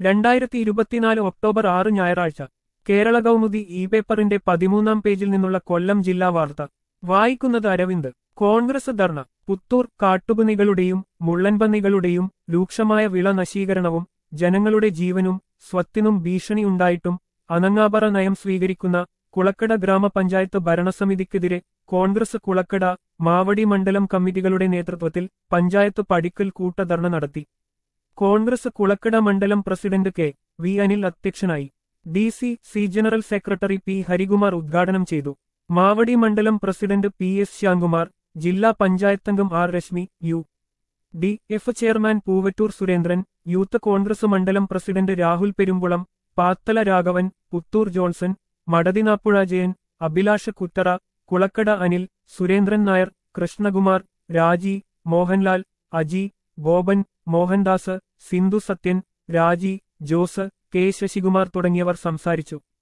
രണ്ടായിരത്തി ഇരുപത്തിനാല് ഒക്ടോബർ ആറ് ഞായറാഴ്ച കേരള കൗമുദി ഇ പേപ്പറിന്റെ പതിമൂന്നാം പേജിൽ നിന്നുള്ള കൊല്ലം ജില്ലാ വാർത്ത വായിക്കുന്നത് അരവിന്ദ് കോൺഗ്രസ് ധർണ പുത്തൂർ കാട്ടുപന്നികളുടെയും മുള്ളൻപന്നികളുടെയും രൂക്ഷമായ വിള നശീകരണവും ജനങ്ങളുടെ ജീവനും സ്വത്തിനും ഭീഷണിയുണ്ടായിട്ടും അനങ്ങാപറ നയം സ്വീകരിക്കുന്ന കുളക്കട ഗ്രാമപഞ്ചായത്ത് ഭരണസമിതിക്കെതിരെ കോൺഗ്രസ് കുളക്കട മാവടി മണ്ഡലം കമ്മിറ്റികളുടെ നേതൃത്വത്തിൽ പഞ്ചായത്ത് പടിക്കൽ കൂട്ടധർണ നടത്തി കോൺഗ്രസ് കുളക്കട മണ്ഡലം പ്രസിഡന്റ് കെ വി അനിൽ അധ്യക്ഷനായി D C C general secretary P Harikumar ഉദ്ഘാടനം ചെയ്തു മാവടി മണ്ഡലം പ്രസിഡന്റ് പി എസ് ശ്യാംകുമാർ ജില്ലാ പഞ്ചായത്തംഗം R Reshmi U D F chairman Poovattoor Surendran youth Congress മണ്ഡലം പ്രസിഡന്റ് രാഹുൽ പെരുമ്പുളം പാത്തല രാഘവൻ പുത്തൂർ ജോൺസൺ മടതിനാപ്പുഴ ജയൻ അഭിലാഷ കുത്തറ കുളക്കട അനിൽ സുരേന്ദ്രൻ നായർ കൃഷ്ണകുമാർ രാജി മോഹൻലാൽ അജി ഗോപൻ മോഹൻദാസ് സിന്ധു സത്യൻ രാജി ജോസ് കെ ശശികുമാർ തുടങ്ങിയവർ സംസാരിച്ചു